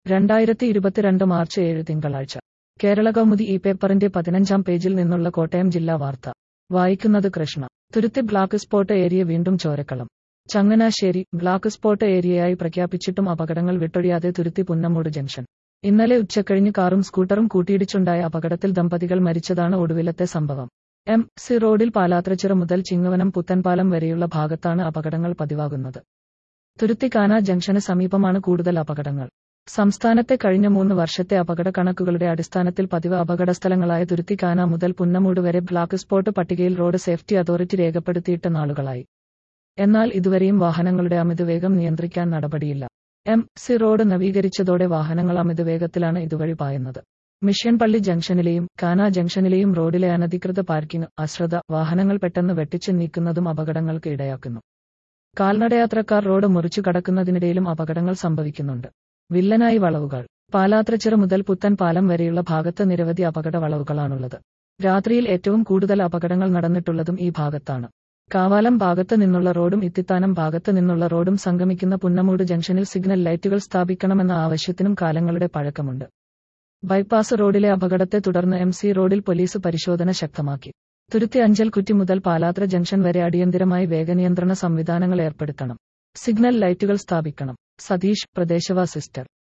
രണ്ടായിരത്തി ഇരുപത്തിരണ്ട് മാർച്ച് ഏഴ് തിങ്കളാഴ്ച കേരള കൗമുദി ഈ പേപ്പറിന്റെ പതിനഞ്ചാം പേജിൽ നിന്നുള്ള കോട്ടയം ജില്ലാ വാർത്ത വായിക്കുന്നത് Krishna Thuruthi black spot area വീണ്ടും ചോരക്കളം ചങ്ങനാശ്ശേരി ബ്ലാക്ക് സ്പോട്ട് ഏരിയയായി പ്രഖ്യാപിച്ചിട്ടും അപകടങ്ങൾ വിട്ടൊഴിയാതെ തുരുത്തി പുന്നമൂട് ജംഗ്ഷൻ ഇന്നലെ ഉച്ചക്കഴിഞ്ഞ് കാറും സ്കൂട്ടറും കൂട്ടിയിടിച്ചുണ്ടായ അപകടത്തിൽ ദമ്പതികൾ മരിച്ചതാണ് ഒടുവിലത്തെ സംഭവം എം സി റോഡിൽ പാലാത്രച്ചിറ മുതൽ ചിങ്ങവനം പുത്തൻപാലം വരെയുള്ള ഭാഗത്താണ് അപകടങ്ങൾ പതിവാകുന്നത് തുരുത്തിക്കാന ജംഗ്ഷന് സമീപമാണ് കൂടുതൽ അപകടങ്ങൾ സംസ്ഥാനത്തെ കഴിഞ്ഞ മൂന്ന് വർഷത്തെ അപകട കണക്കുകളുടെ അടിസ്ഥാനത്തിൽ പതിവ് അപകടസ്ഥലങ്ങളായ തുരുത്തിക്കാന മുതൽ പുന്നമൂട് വരെ ബ്ലാക്ക് സ്പോട്ട് പട്ടികയിൽ റോഡ് സേഫ്റ്റി അതോറിറ്റി രേഖപ്പെടുത്തിയിട്ട നാളുകളായി എന്നാൽ ഇതുവരെയും വാഹനങ്ങളുടെ അമിതവേഗം നിയന്ത്രിക്കാൻ നടപടിയില്ല എം സി റോഡ് നവീകരിച്ചതോടെ വാഹനങ്ങൾ അമിതവേഗത്തിലാണ് ഇതുവഴി പായുന്നത് മിഷൻ പള്ളി ജംഗ്ഷനിലെയും കാന ജംഗ്ഷനിലെയും റോഡിലെ അനധികൃത പാർക്കിംഗ് അശ്രദ്ധ വാഹനങ്ങൾ പെട്ടെന്ന് വെട്ടിച്ചു നീക്കുന്നതും അപകടങ്ങൾക്ക് ഇടയാക്കുന്നു കാൽനടയാത്രക്കാർ റോഡ് മുറിച്ചു കടക്കുന്നതിനിടയിലും അപകടങ്ങൾ സംഭവിക്കുന്നുണ്ട് വില്ലനായി വളവുകൾ പാലാത്രച്ചിറ മുതൽ പുത്തൻ പാലം വരെയുള്ള ഭാഗത്ത് നിരവധി അപകട വളവുകളാണുള്ളത് രാത്രിയിൽ ഏറ്റവും കൂടുതൽ അപകടങ്ങൾ നടന്നിട്ടുള്ളതും ഈ ഭാഗത്താണ് കാവാലം ഭാഗത്ത് നിന്നുള്ള റോഡും ഇത്തിത്താനം ഭാഗത്ത് നിന്നുള്ള റോഡും സംഗമിക്കുന്ന പുന്നമൂട് ജംഗ്ഷനിൽ സിഗ്നൽ ലൈറ്റുകൾ സ്ഥാപിക്കണമെന്ന ആവശ്യത്തിനും കാലങ്ങളുടെ പഴക്കമുണ്ട് ബൈപ്പാസ് റോഡിലെ അപകടത്തെ തുടർന്ന് എം സി റോഡിൽ പോലീസ് പരിശോധന ശക്തമാക്കി തുരുത്തി അഞ്ചൽ കുറ്റി മുതൽ പാലാത്ര ജംഗ്ഷൻ വരെ അടിയന്തിരമായി വേഗനിയന്ത്രണ സംവിധാനങ്ങൾ ഏർപ്പെടുത്തണം സിഗ്നൽ ലൈറ്റുകൾ സ്ഥാപിക്കണം സതീഷ് പ്രദേശവാ സിസ്റ്റർ